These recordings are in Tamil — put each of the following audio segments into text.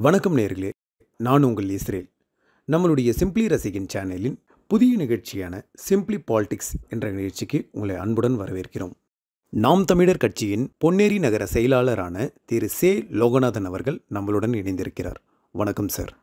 வணக்கம் நேர்களே நான் உங்கள் இஸ்ரேல் நம்மளுடைய சிம்பிளி ரசிகன் சேனலின் புதிய நிகழ்ச்சியான சிம்பிளி பாலிடிக்ஸ் என்ற நிகழ்ச்சிக்கு உங்களை அன்புடன் வரவேற்கிறோம் நாம் தமிழர் கட்சியின் பொன்னேரி நகர செயலாளரான திரு சே லோகநாதன் அவர்கள் நம்மளுடன் இணைந்திருக்கிறார் வணக்கம் சார்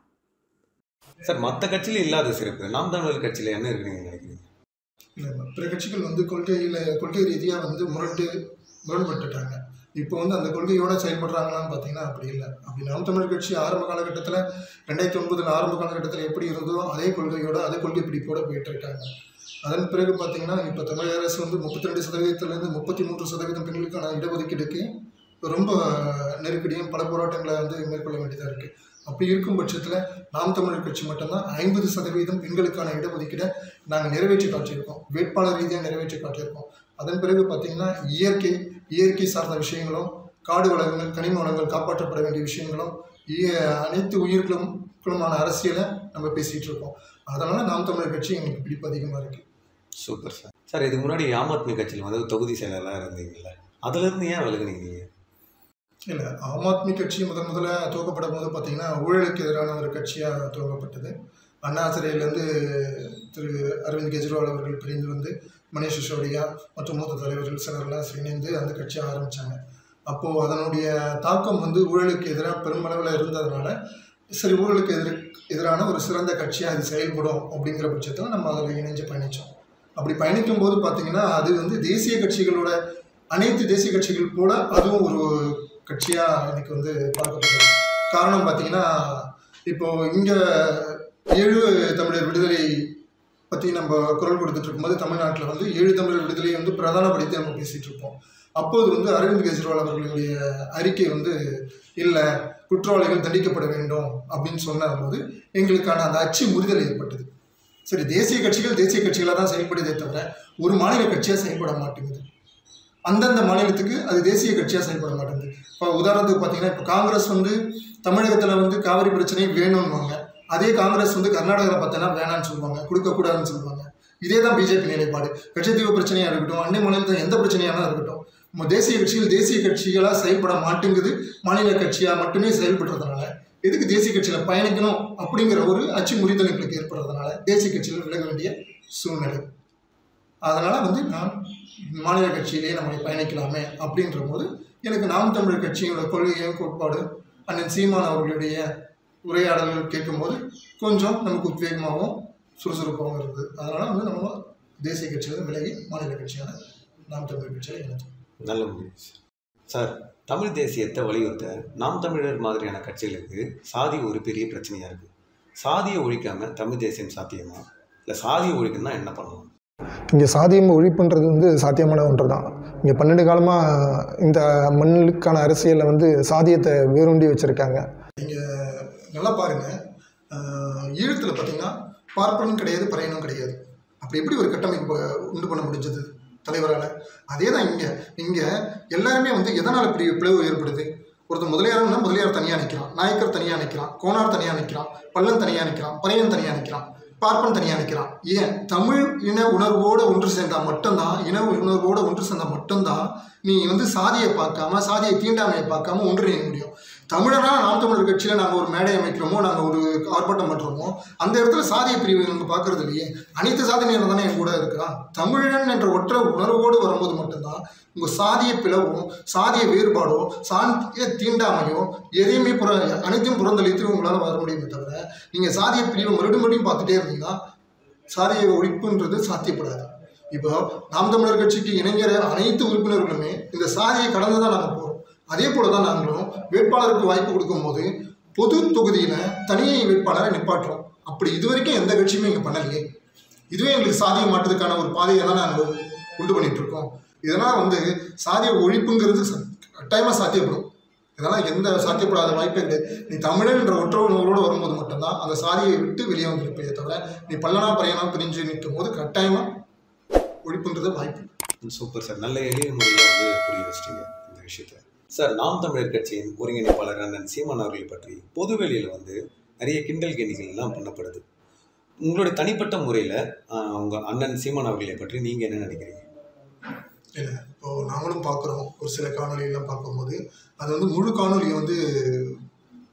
சார் மற்ற கட்சியில இல்லாத சிறப்பு நாம் தமிழர் கட்சியில என்ன இருக்குன்னு நினைக்கிறீங்க இல்லை பிற கட்சிகள் வந்து கொள்கையில் கொள்கை ரீதியாக வந்து முரண்டு முரண்பட்டுட்டாங்க இப்போ வந்து அந்த கொள்கையோட செயல்படுறாங்களான்னு பார்த்தீங்கன்னா அப்படி இல்லை அப்படி நாம் தமிழர் கட்சி ஆரம்ப காலகட்டத்தில் ரெண்டாயிரத்தி ஒன்பதில் ஆரம்ப காலகட்டத்தில் எப்படி இருந்ததோ அதே கொள்கையோட அதே கொள்கை பிடிப்போட போயிட்டு இருக்காங்க அதன் பிறகு பார்த்தீங்கன்னா இப்போ தமிழக அரசு வந்து முப்பத்தி ரெண்டு சதவீதத்திலேருந்து முப்பத்தி மூன்று சதவீதம் பெண்களுக்கான இடஒதுக்கீடுக்கு ரொம்ப நெருக்கடியும் பல போராட்டங்களை வந்து மேற்கொள்ள வேண்டியதாக இருக்குது அப்படி இருக்கும் பட்சத்தில் நாம் தமிழர் கட்சி மட்டும்தான் ஐம்பது சதவீதம் பெண்களுக்கான இடஒதுக்கீடை நாங்கள் நிறைவேற்றி காட்டியிருக்கோம் வேட்பாளர் ரீதியாக நிறைவேற்றி காட்டியிருக்கோம் அதன் பிறகு பார்த்தீங்கன்னா இயற்கை இயற்கை சார்ந்த விஷயங்களும் காடு வளங்கள் கனிம வளங்கள் காப்பாற்றப்பட வேண்டிய விஷயங்களும் இய- அனைத்து உயிர்களும் குளமான அரசியலை நம்ம பேசிகிட்டு இருக்கோம் அதனால் நாம் தமிழர் கட்சி எங்களுக்கு பிடிப்பு அதிகமாக இருக்குது சூப்பர் சார் சார் இதுக்கு முன்னாடி ஆம் ஆத்மி கட்சியில் வந்து தொகுதி செயலாளராக இருந்தீங்கல்ல அதுல இருந்து ஏன் விலகுனீங்க நீங்க இல்லை ஆம் ஆத்மி கட்சி முதன் முதல்ல துவக்கப்படும் போது பார்த்தீங்கன்னா ஊழலுக்கு எதிரான ஒரு கட்சியாக துவக்கப்பட்டது அண்ணா சிறையிலேருந்து திரு அரவிந்த் கெஜ்ரிவால் அவர்கள் பிரிந்து வந்து மணிஷ் சிசோடியா மற்றும் மூத்த தலைவர்கள் சிலர்லாம் இணைந்து அந்த கட்சியை ஆரம்பித்தாங்க அப்போது அதனுடைய தாக்கம் வந்து ஊழலுக்கு எதிராக பெருமளவில் இருந்ததுனால சரி ஊழலுக்கு எதிர எதிரான ஒரு சிறந்த கட்சியாக அது செயல்படும் அப்படிங்கிற பட்சத்தில் நம்ம அதில் இணைஞ்சு பயணித்தோம் அப்படி பயணிக்கும் போது பார்த்தீங்கன்னா அது வந்து தேசிய கட்சிகளோட அனைத்து தேசிய கட்சிகள் போல அதுவும் ஒரு கட்சியாக இன்னைக்கு வந்து பார்க்கப்படுது காரணம் பார்த்தீங்கன்னா இப்போ இங்கே ஏழு தமிழர் விடுதலை பற்றி நம்ம குரல் கொடுத்துட்டு இருக்கும்போது தமிழ்நாட்டில் வந்து ஏழு தமிழர் விடுதலையை வந்து பிரதானப்படுத்தி நம்ம பேசிகிட்டு இருப்போம் அப்போது வந்து அரவிந்த் கெஜ்ரிவால் அவர்களுடைய அறிக்கை வந்து இல்லை குற்றவாளிகள் தண்டிக்கப்பட வேண்டும் அப்படின்னு சொன்ன போது எங்களுக்கான அந்த அச்சு முறிதல் ஏற்பட்டது சரி தேசிய கட்சிகள் தேசிய கட்சிகளாக தான் செயல்படுதே தவிர ஒரு மாநில கட்சியாக செயல்பட மாட்டேங்குது அந்தந்த மாநிலத்துக்கு அது தேசிய கட்சியாக செயல்பட மாட்டேங்குது இப்போ உதாரணத்துக்கு பார்த்தீங்கன்னா இப்போ காங்கிரஸ் வந்து தமிழகத்தில் வந்து காவிரி பிரச்சனை வேணும்னுவாங்க அதே காங்கிரஸ் வந்து கர்நாடகாவில் பார்த்தோன்னா வேணான்னு சொல்லுவாங்க கொடுக்கக்கூடாதுன்னு சொல்லுவாங்க இதே தான் பிஜேபி நிலைப்பாடு கட்சித்தீவு பிரச்சனையாக இருக்கட்டும் அண்டை மாநிலத்தில் எந்த பிரச்சனையாக இருக்கட்டும் நம்ம தேசிய கட்சிகள் தேசிய கட்சிகளாக செயல்பட மாட்டேங்குது மாநில கட்சியாக மட்டுமே செயல்படுறதுனால எதுக்கு தேசிய கட்சியில் பயணிக்கணும் அப்படிங்கிற ஒரு அச்சு முறிதல் எங்களுக்கு ஏற்படுறதுனால தேசிய கட்சியில் விலக வேண்டிய சூழ்நிலை அதனால் வந்து நான் மாநில கட்சியிலேயே நம்ம பயணிக்கலாமே அப்படின்ற போது எனக்கு நாம் தமிழர் கட்சியோட கொள்கையும் கோட்பாடு அண்ணன் சீமான் அவர்களுடைய உரையாடல்கள் கேட்கும்போது கொஞ்சம் நமக்கு உத்வேகமாகவும் சுறுசுறுப்பாகவும் இருந்தது அதனால் வந்து நம்ம தேசிய கட்சியில விலகி மாநில கட்சியான நாம் தமிழர் கட்சியில் இணைச்சோம் நல்ல முடிவு சார் சார் தமிழ் தேசியத்தை வலியுறுத்த நாம் தமிழர் மாதிரியான கட்சிகளுக்கு சாதி ஒரு பெரிய பிரச்சனையா இருக்கு சாதியை ஒழிக்காம தமிழ் தேசியம் சாத்தியமா இல்லை சாதியை ஒழிக்கணும்னா என்ன பண்ணணும் இங்கே சாதியம் ஒழிப்புன்றது வந்து சாத்தியமான ஒன்று தான் இங்கே பன்னெண்டு காலமாக இந்த மண்ணுக்கான அரசியலில் வந்து சாதியத்தை வேரூண்டி வச்சுருக்காங்க நல்லா பாருங்க ஆஹ் ஈழத்தில் பார்த்தீங்கன்னா பார்ப்பனும் கிடையாது பறையனும் கிடையாது அப்படி எப்படி ஒரு கட்டமைப்பு உண்டு பண்ண முடிஞ்சது தலைவரால் அதே தான் இங்கே இங்கே எல்லாருமே வந்து எதனால் இப்படி பிளவு ஏற்படுது ஒருத்தர் முதலியார்னா முதலியார் தனியாக நிற்கிறான் நாயக்கர் தனியாக நிற்கிறான் கோனார் தனியாக நிற்கிறான் பல்லன் தனியாக நிற்கிறான் பறையன் தனியாக நிற்கிறான் பார்ப்பன் தனியாக நிற்கிறான் ஏன் தமிழ் இன உணர்வோடு ஒன்று சேர்ந்தால் மட்டும்தான் இன உணர்வோடு ஒன்று சேர்ந்தால் மட்டும்தான் நீ வந்து சாதியை பார்க்காம சாதியை தீண்டாமையை பார்க்காம ஒன்றிணைய முடியும் தமிழனா நாம் தமிழர் கட்சியில் நாங்கள் ஒரு மேடை அமைக்கிறோமோ நாங்கள் ஒரு ஆர்ப்பாட்டம் பண்ணுறோமோ அந்த இடத்துல சாதிய பிரிவு நாங்கள் பார்க்கறது இல்லையே அனைத்து சாதனையினர் தானே என் கூட இருக்கிறான் தமிழன் என்ற ஒற்றை உணர்வோடு வரும்போது மட்டும்தான் உங்கள் சாதிய பிளவோ சாதிய வேறுபாடோ சாந்திய தீண்டாமையோ எதையுமே புற அனைத்தையும் புறந்தளித்து உங்களால் வர முடியுமே தவிர நீங்கள் சாதிய பிரிவை மறுபடியும் மறுபடியும் பார்த்துட்டே இருந்தீங்கன்னா சாதிய ஒழிப்புன்றது சாத்தியப்படாது இப்போ நாம் தமிழர் கட்சிக்கு இணைங்கிற அனைத்து உறுப்பினர்களுமே இந்த சாதியை கடந்து தான் நாங்கள் போகிறோம் அதே போல தான் நாங்களும் வேட்பாளருக்கு வாய்ப்பு கொடுக்கும்போது பொது தொகுதியில் தனியை வேட்பாளரை நிப்பாட்டுறோம் அப்படி இது வரைக்கும் எந்த கட்சியுமே இங்கே பண்ணலையே இதுவே எங்களுக்கு சாதியை மாற்றுறதுக்கான ஒரு பாதையை தான் நாங்கள் உண்டு பண்ணிட்டு இருக்கோம் இதனால் வந்து சாதிய ஒழிப்புங்கிறது ச- கட்டாயமாக சாத்தியப்படும் இதெல்லாம் எந்த சாத்தியப்படாத வாய்ப்பே கிடையாது நீ தமிழன் என்ற ஒற்றை உணர்வோடு வரும்போது மட்டும்தான் அந்த சாதியை விட்டு வெளியே வந்திருப்பே தவிர நீ பல்லனா பறையனா பிரிஞ்சு நிற்கும் போது கட்டாயமாக ஒழிப்புன்றது வாய்ப்பு இல்லை. சூப்பர் சார் நல்ல எளிய முறையில் வந்து புரிய வச்சிட்டீங்க இந்த விஷயத்த சார் நாம் தமிழர் கட்சியின் ஒருங்கிணைப்பாளர் அண்ணன் சீமான் அவர்களை பற்றி பொதுவெளியில் வந்து நிறைய கிண்டல் கேணிகள் எல்லாம் பண்ணப்படுது உங்களுடைய தனிப்பட்ட முறையில் உங்கள் அண்ணன் சீமான் அவர்களை பற்றி நீங்கள் என்ன நினைக்கிறீங்க இல்லை இப்போது நாங்களும் பார்க்குறோம் ஒரு சில காணொலியெல்லாம் பார்க்கும்போது அது வந்து முழு காணொலியை வந்து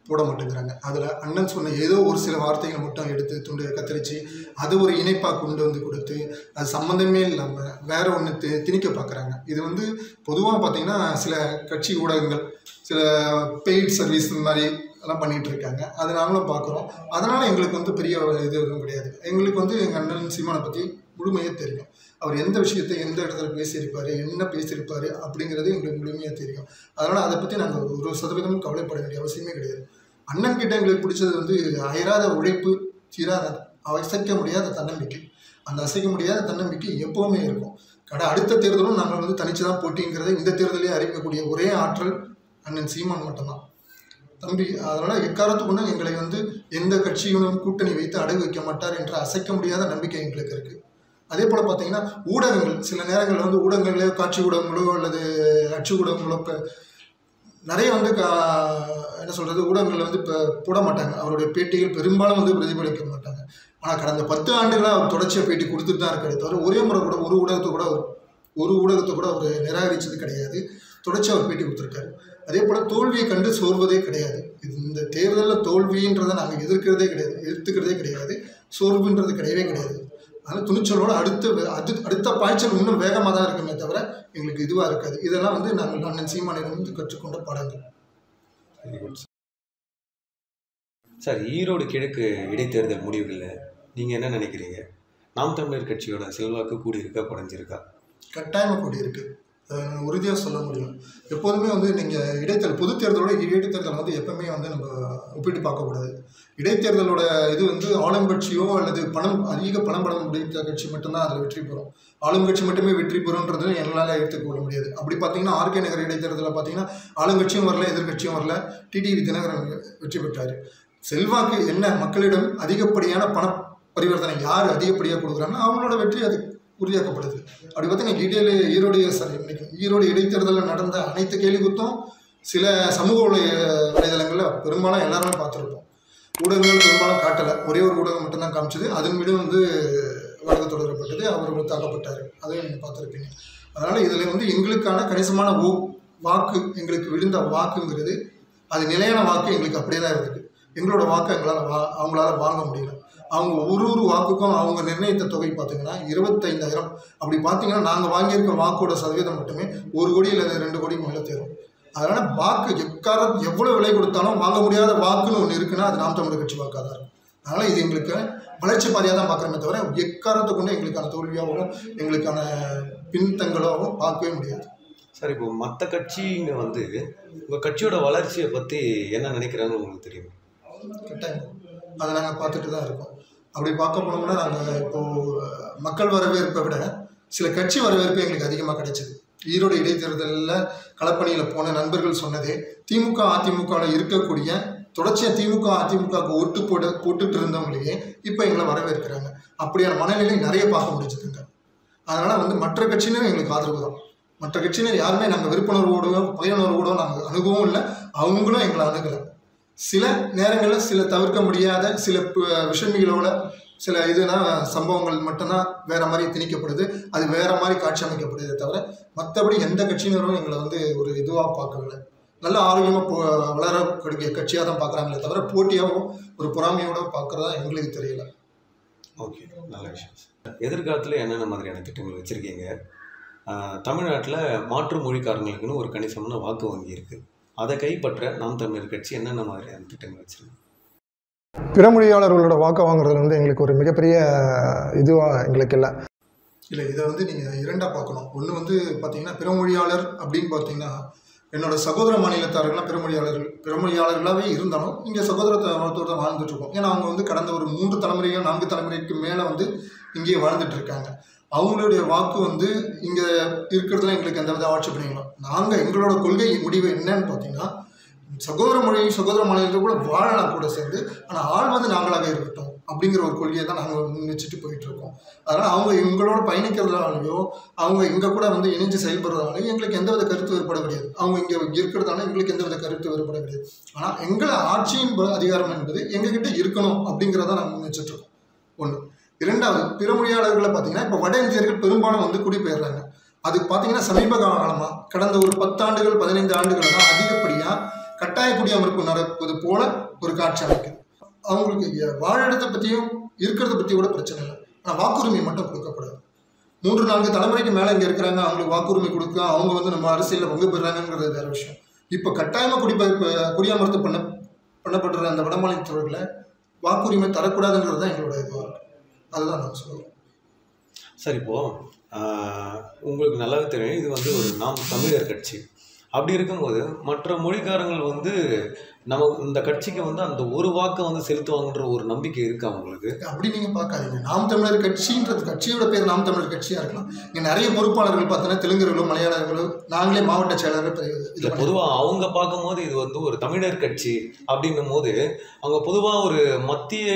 போட மாட்டேங்கிறாங்க அதில் அண்ணன் சொன்ன ஏதோ ஒரு சில வார்த்தைகளை மட்டும் எடுத்து துண்டு கத்தரிச்சு அதை ஒரு இணைப்பாக கொண்டு வந்து கொடுத்து அது சம்மந்தமே இல்லாமல் வேற ஒன்று தி திணிக்க பார்க்குறாங்க இது வந்து பொதுவாக பார்த்தீங்கன்னா சில கட்சி ஊடகங்கள் சில பெய்ட் சர்வீஸ் இந்த மாதிரி எல்லாம் பண்ணிட்டு இருக்காங்க அதை நாங்களும் பார்க்குறோம் அதனால் எங்களுக்கு வந்து பெரிய இது எதுவும் கிடையாது எங்களுக்கு வந்து எங்கள் அண்ணன் சீமானை பற்றி முழுமையாக தெரியும் அவர் எந்த விஷயத்தை எந்த இடத்துல பேசியிருப்பார் என்ன பேசியிருப்பார் அப்படிங்கிறது எங்களுக்கு முழுமையாக தெரியும் அதனால் அதை பற்றி நாங்கள் ஒரு சதவீதமும் கவலைப்பட வேண்டிய அவசியமே கிடையாது அண்ணன் கிட்ட எங்களுக்கு பிடிச்சது வந்து அயராத உழைப்பு தீராத அசைக்க முடியாத தன்னம்பிக்கை அந்த அசைக்க முடியாத தன்னம்பிக்கை எப்போவுமே இருக்கும் கடை அடுத்த தேர்தலும் நாங்கள் வந்து தனிச்சு தான் போட்டிங்கிறத இந்த தேர்தலே அறிவிக்கக்கூடிய ஒரே ஆற்றல் அண்ணன் சீமான் மட்டும்தான் தம்பி அதனால் எக்காரத்துக்குண்டும் எங்களை வந்து எந்த கட்சியுடன் கூட்டணி வைத்து அடகு வைக்க மாட்டார் என்ற அசைக்க முடியாத நம்பிக்கை எங்களுக்கு இருக்குது அதே போல் பார்த்தீங்கன்னா ஊடகங்கள் சில நேரங்களில் வந்து ஊடகங்களே காட்சி ஊடகங்களோ அல்லது அச்சு ஊடகங்களோ இப்போ நிறைய வந்து கா என்ன சொல்கிறது ஊடகங்களில் வந்து இப்போ போட மாட்டாங்க அவருடைய பேட்டிகள் பெரும்பாலும் வந்து பிரதிபலிக்க மாட்டாங்க ஆனால் கடந்த பத்து ஆண்டுகளாக அவர் தொடர்ச்சியாக பேட்டி கொடுத்துட்டு தான் இருக்காரு தவிர ஒரே முறை கூட ஒரு ஊடகத்தை கூட அவர் ஒரு ஊடகத்தை கூட அவர் நிராகரித்தது கிடையாது தொடர்ச்சியாக அவர் பேட்டி கொடுத்துருக்காரு அதே போல் தோல்வியை கண்டு சோர்வதே கிடையாது இது இந்த தேர்தலில் தோல்வின்றதை நாங்கள் எதிர்க்கிறதே கிடையாது எதிர்த்துக்கிறதே கிடையாது சோர்வுன்றது கிடையவே கிடையாது அதனால் துணிச்சலோட அடுத்த வே- அது அடுத்த பாய்ச்சல் இன்னும் வேகமாக தான் இருக்குமே தவிர எங்களுக்கு இதுவாக இருக்காது இதெல்லாம் வந்து நாங்கள் அண்ணன் சீமானிடம் கற்றுக்கொண்ட பாடங்கள் வெரி குட் சார் ஈரோடு கிழக்கு இடைத்தேர்தல் முடிவுகளில் நீங்கள் என்ன நினைக்கிறீங்க நாம் தமிழர் கட்சியோட செல்வாக்கு கூடியிருக்கா குறைஞ்சிருக்கா கட்டாயமாக கூடி இருக்கு உறுதியாக சொல்ல முடியும் எப்போதுமே வந்து நீங்கள் இடைத்தேர்தல் பொது தேர்தலோட இடைத்தேர்தல் வந்து எப்பவுமே வந்து நம்ம ஒப்பிட்டு பார்க்கக்கூடாது இடைத்தேர்தலோட இது வந்து ஆளும் கட்சியோ அல்லது பணம் அதிக பணம் படம் பிடித்த கட்சி மட்டும்தான் அதில் வெற்றி பெறும் ஆளும் கட்சி மட்டுமே வெற்றி பெறும்ன்றது எங்களால் ஏற்றுக்கொள்ள முடியாது அப்படி பார்த்தீங்கன்னா ஆர்கே நகர் இடைத்தேர்தலில் பார்த்தீங்கன்னா ஆளுங்கட்சியும் வரல எதிர்க்கட்சியும் வரல டிடிவி தினகரன் வெற்றி பெற்றார் செல்வாக்கு என்ன மக்களிடம் அதிகப்படியான பண பரிவர்த்தனை யார் அதிகப்படியாக கொடுக்குறாங்கன்னா அவங்களோட வெற்றி அது உறுதியாக்கப்படுது அப்படி பார்த்தீங்கன்னா இடையில ஈரோடு சாரி இன்னைக்கு ஈரோடு இடைத்தேர்தலில் நடந்த அனைத்து கேள்வி குத்தும் சில சமூக வலை வலைதளங்களில் பெரும்பாலும் எல்லாருமே பார்த்துருப்போம் ஊடகங்கள் பெரும்பாலும் காட்டலை ஒரே ஒரு ஊடகம் மட்டும்தான் காமிச்சது அதன் மீது வந்து வழக்கு தொடரப்பட்டது அவர் தாக்கப்பட்டார் அதையும் நீங்கள் பார்த்துருப்பீங்க அதனால் இதில் வந்து எங்களுக்கான கணிசமான ஓ வாக்கு எங்களுக்கு விழுந்த வாக்குங்கிறது அது நிலையான வாக்கு எங்களுக்கு அப்படியே தான் இருக்குது எங்களோட வாக்கு எங்களால் வா அவங்களால வாங்க முடியல அவங்க ஒரு ஒரு வாக்குக்கும் அவங்க நிர்ணயித்த தொகை பார்த்தீங்கன்னா இருபத்தைந்தாயிரம் அப்படி பார்த்தீங்கன்னா நாங்கள் வாங்கியிருக்க வாக்கோட சதவீதம் மட்டுமே ஒரு கோடி இல்லை ரெண்டு கோடி மேலே தேரும் அதனால் வாக்கு எக்கார எவ்வளோ விலை கொடுத்தாலும் வாங்க முடியாத வாக்குன்னு ஒன்று இருக்குன்னா அது நாம் தமிழர் கட்சி வாக்காக தான் இருக்கும் அதனால் இது எங்களுக்கு வளர்ச்சி பாதையாக தான் பார்க்குறோமே தவிர எக்காரத்தை கொண்டு எங்களுக்கான தோல்வியாகவும் எங்களுக்கான பின்தங்களாகவும் பார்க்கவே முடியாது சார் இப்போ மற்ற கட்சிங்க வந்து உங்கள் கட்சியோட வளர்ச்சியை பற்றி என்ன நினைக்கிறாங்கன்னு உங்களுக்கு தெரியும் கட்டாயம் அதை நாங்கள் பார்த்துட்டு தான் இருக்கோம் அப்படி பார்க்க போனோம்னா நாங்கள் இப்போது மக்கள் வரவேற்பை விட சில கட்சி வரவேற்பு எங்களுக்கு அதிகமாக கிடைச்சிது ஈரோடு இடைத்தேர்தலில் களப்பணியில் போன நண்பர்கள் சொன்னதே திமுக அதிமுகவில் இருக்கக்கூடிய தொடர்ச்சியாக திமுக அதிமுகவுக்கு ஓட்டு போட போட்டுட்டு இருந்தவங்களையே இப்போ எங்களை வரவேற்கிறாங்க அப்படியான மனநிலை நிறைய பார்க்க முடிஞ்சதுங்க அதனால் வந்து மற்ற கட்சியினரும் எங்களுக்கு ஆதரவு தான் மற்ற கட்சியினர் யாருமே நாங்கள் விருப்புணர்வோடோ பயனுணர்வோடோ நாங்கள் அணுகவும் இல்லை அவங்களும் எங்களை அணுகலை சில நேரங்களில் சில தவிர்க்க முடியாத சில ப- விஷமிகளோட சில இதுனா சம்பவங்கள் மட்டும்தான் வேற மாதிரி திணிக்கப்படுது அது வேற மாதிரி காட்சி அமைக்கப்படுதே தவிர மற்றபடி எந்த கட்சியினரும் எங்களை வந்து ஒரு இதுவாக பார்க்கவில்லை நல்ல ஆரோக்கியமாக போ வளரக்கூடிய கட்சியாக தான் பார்க்குறாங்களே தவிர போட்டியாகவும் ஒரு பொறாமையோட பார்க்குறதா எங்களுக்கு தெரியல ஓகே நல்ல விஷயம் எதிர்காலத்தில் என்னென்ன மாதிரியான திட்டங்கள் வச்சுருக்கீங்க தமிழ்நாட்டில் மாற்று மொழிக்காரங்களுக்குன்னு ஒரு கணிசமான வாக்கு வங்கி இருக்குது அதை கைப்பற்ற நாம் தமிழர் கட்சி என்னென்ன மாதிரியான திட்டங்கள் வச்சுருக்கு பிற மொழியாளர்களோட வாக்கை வாங்குறதுல வந்து எங்களுக்கு ஒரு மிகப்பெரிய இதுவாக எங்களுக்கு இல்லை இல்லை இதை வந்து நீங்கள் இரண்டாக பார்க்கணும் ஒன்று வந்து பார்த்தீங்கன்னா பிறமொழியாளர் அப்படின்னு பார்த்தீங்கன்னா என்னோட சகோதர மாநிலத்தார்கள்லாம் பிறமொழியாளர்கள் பிறமொழியாளர்களாகவே இருந்தாலும் இங்கே சகோதரத்தோட தான் வாழ்ந்துட்டு இருக்கோம் ஏன்னா அவங்க வந்து கடந்த ஒரு மூன்று தலைமுறைகள் நான்கு தலைமுறைக்கு மேலே வந்து இங்கேயே வாழ்ந்துட்டு இருக்காங்க அவங்களுடைய வாக்கு வந்து இங்கே இருக்கிறதுல எங்களுக்கு எந்த வித ஆட்சேபனைகளும் நாங்கள் எங்களோட கொள்கை முடிவு என்னன்னு பார்த்தீங்கன்னா சகோதர மொழி சகோதர மாநிலத்தில் கூட வாழலாம் கூட சேர்ந்து ஆனால் ஆள் வந்து நாங்களாக இருக்கட்டும் அப்படிங்கிற ஒரு கொள்கையை தான் நாங்கள் முன் வச்சுட்டு போயிட்டு இருக்கோம் அதனால் அவங்க எங்களோட பயணிக்கிறதுனாலையோ அவங்க எங்கள் கூட வந்து இணைஞ்சு செயல்படுறதுனாலையோ எங்களுக்கு எந்த வித கருத்து வேறுபாடு கிடையாது அவங்க இங்கே இருக்கிறதுனால எங்களுக்கு எந்த வித கருத்து வேறுபாடு கிடையாது ஆனால் எங்களை ஆட்சியின் ப- அதிகாரம் என்பது எங்ககிட்ட இருக்கணும் அப்படிங்கிறத நாங்கள் முன் வச்சுட்டு இருக்கோம் ஒன்று இரண்டாவது பிற மொழியாளர்களை பார்த்தீங்கன்னா இப்போ வட இந்தியர்கள் பெரும்பாலும் வந்து குடிபெயர்றாங்க அது பார்த்தீங்கன்னா சமீப காலமாக கடந்த ஒரு பத்தாண்டுகள் பதினைந்து ஆண்டுகள் தான் அதிகப்படியாக கட்டாய குடியமர்ப்பு நடப்பது போல ஒரு காட்சி அமைக்குது அவங்களுக்கு எ- வாழிடத்தை பற்றியும் இருக்கிறத பற்றி கூட பிரச்சனை இல்லை ஆனால் வாக்குரிமை மட்டும் கொடுக்கக்கூடாது மூன்று நான்கு தலைமுறைக்கு மேலே இங்கே இருக்கிறாங்க அவங்களுக்கு வாக்குரிமை கொடுக்க அவங்க வந்து நம்ம அரசியலில் பங்கு பெறுறாங்கங்கிறது வேற விஷயம் இப்போ கட்டாயமாக குடிபெயர்ப்பு குடியமர்த்து பண்ண பண்ணப்படுற அந்த வடமாநிலத்தவர்களை வாக்குரிமை தரக்கூடாதுன்றது தான் எங்களோட இதுவாக இருக்கு அதுதான் நான் சொல்லுவேன் சார் இப்போ ஆஹ், உங்களுக்கு நல்லாவே தெரியும் இது வந்து ஒரு நாம் தமிழர் கட்சி அப்படி இருக்கும்போது மற்ற மொழிக்காரங்கள் வந்து நம்ம இந்த கட்சிக்கு வந்து அந்த ஒரு வாக்கை வந்து செலுத்துவாங்கன்ற ஒரு நம்பிக்கை இருக்கா உங்களுக்கு அப்படி நீங்கள் பார்க்காதீங்க நாம் தமிழர் கட்சின்றது கட்சியோட பேர் நாம் தமிழர் கட்சியாக இருக்கலாம் இங்கே நிறைய பொறுப்பாளர்கள் பார்த்தோன்னா தெலுங்கர்களோ மலையாளர்களோ நாங்களே மாவட்ட செயலாளர் இப்ப இது இல்ல பண்ணி- பொதுவா அவங்க பார்க்கும்போது இது வந்து ஒரு தமிழர் கட்சி அப்படின்னும் போது அவங்க பொதுவா ஒரு மத்திய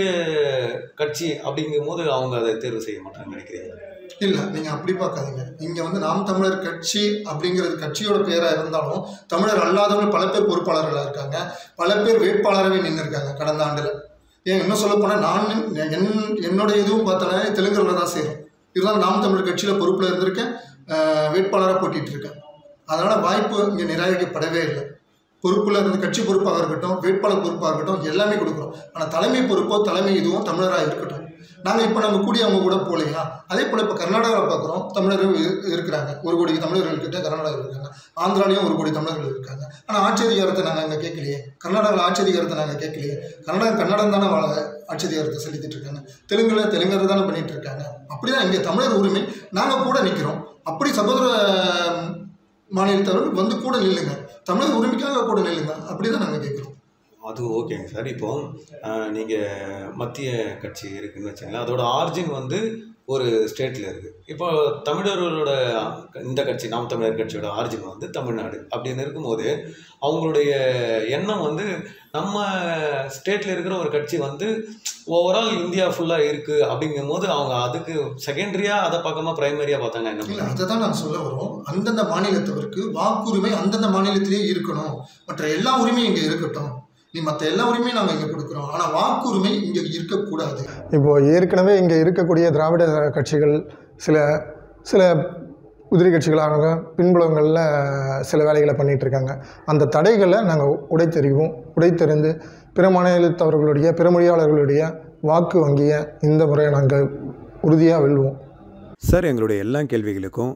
கட்சி அப்படிங்கும் போது அவங்க அதை தேர்வு செய்ய மாட்டாங்க நினைக்கிறீங்க இல்லை நீங்கள் அப்படி பார்க்காதீங்க இங்கே வந்து நாம் தமிழர் கட்சி அப்படிங்கிறது கட்சியோட பேராக இருந்தாலும் தமிழர் அல்லாதவங்க பல பேர் பொறுப்பாளர்களாக இருக்காங்க பல பேர் வேட்பாளராகவே நின்று இருக்காங்க கடந்த ஆண்டில் ஏன் இன்னும் சொல்ல போனால் நான் என் என்னோட இதுவும் பார்த்தோன்னா தெலுங்குல தான் சேரும் இருந்தாலும் நாம் தமிழர் கட்சியில் பொறுப்பில் இருந்திருக்கேன் வேட்பாளராக போட்டிட்டு இருக்கேன் அதனால் வாய்ப்பு இங்கே நிராகரிக்கப்படவே இல்லை பொறுப்பில் இருந்து கட்சி பொறுப்பாக இருக்கட்டும் வேட்பாளர் பொறுப்பாக இருக்கட்டும் எல்லாமே கொடுக்குறோம் ஆனால் தலைமை பொறுப்போ தலைமை இதுவும் தமிழராக இருக்கட்டும் நாங்கள் இப்போ நம்ம கூடி அவங்க கூட போகலையா அதே போல் இப்போ கர்நாடகாவில் பார்க்குறோம் தமிழர்கள் இரு- இருக்கிறாங்க ஒரு கோடி தமிழர்கள் கிட்ட கர்நாடகாவில் இருக்காங்க ஆந்திராலையும் ஒரு கோடி தமிழர்கள் இருக்காங்க ஆனால் ஆட்சி அதிகாரத்தை நாங்கள் அங்கே கேட்கலையே கர்நாடகாவில் ஆட்சி அதிகாரத்தை நாங்கள் கேட்கலையே கர்நாடகா கன்னடம் தானே வாழ ஆட்சி அதிகாரத்தை செலுத்திட்டு இருக்காங்க தெலுங்குல தெலுங்கர் தானே பண்ணிட்டு இருக்காங்க அப்படிதான் இங்கே தமிழர் உரிமை நாங்கள் கூட நிற்கிறோம் அப்படி சகோதர ம், மாநிலத்தவர்கள் வந்து கூட நில்லுங்க தமிழர் உரிமைக்காக கூட நில்லுங்க அப்படிதான் நாங்கள் கேட்குறோம் அது ஓகேங்க சார் இப்போ ஆஹ், நீங்க மத்திய கட்சி இருக்குன்னு வச்சுங்களேன் அதோட ஆர்ஜின் வந்து ஒரு ஸ்டேட்ல இருக்கு இப்போ தமிழர்களோட இந்த கட்சி நாம் தமிழர் கட்சியோட ஆர்ஜின் வந்து தமிழ்நாடு அப்படின்னு இருக்கும்போது அவங்களுடைய எண்ணம் வந்து நம்ம ஸ்டேட்ல இருக்கிற ஒரு கட்சி வந்து ஓவரால் இந்தியா ஃபுல்லா இருக்கு அப்படிங்கும்போது அவங்க அதுக்கு செகண்டரியா அதை பார்க்காம பிரைமரியா பார்த்தாங்க என்ன இல்லை பண்ணுவாங்க அதை தான் நான் சொல்ல வரோம் அந்தந்த மாநிலத்தவருக்கு வாக்குரிமை அந்தந்த மாநிலத்திலே இருக்கணும் மற்ற எல்லா உரிமையும் இங்கே இருக்கட்டும் நீ மற்ற எல்லா உரிமையும் நாங்கள் இங்கே கொடுக்குறோம் ஆனால் வாக்குரிமை இங்கே இருக்கக்கூடாது இப்போது ஏற்கனவே இங்கே இருக்கக்கூடிய திராவிட கட்சிகள் சில சில உதிரி கட்சிகளாக பின்புலங்களில் சில வேலைகளை பண்ணிட்டு இருக்காங்க அந்த தடைகளை நாங்கள் உடைத்தெறிவோம் உடைத்தெறிந்து பிற மாநிலத்தவர்களுடைய பிற மொழியாளர்களுடைய வாக்கு வங்கியை இந்த முறை நாங்கள் உறுதியாக வெல்வோம் சார் எங்களுடைய எல்லா கேள்விகளுக்கும்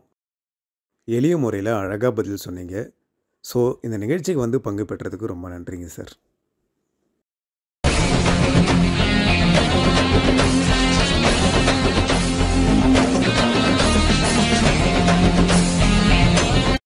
எளிய முறையில் அழகாக பதில் சொன்னீங்க ஸோ இந்த நிகழ்ச்சிக்கு வந்து பங்கு பெற்றதுக்கு ரொம்ப நன்றிங்க சார்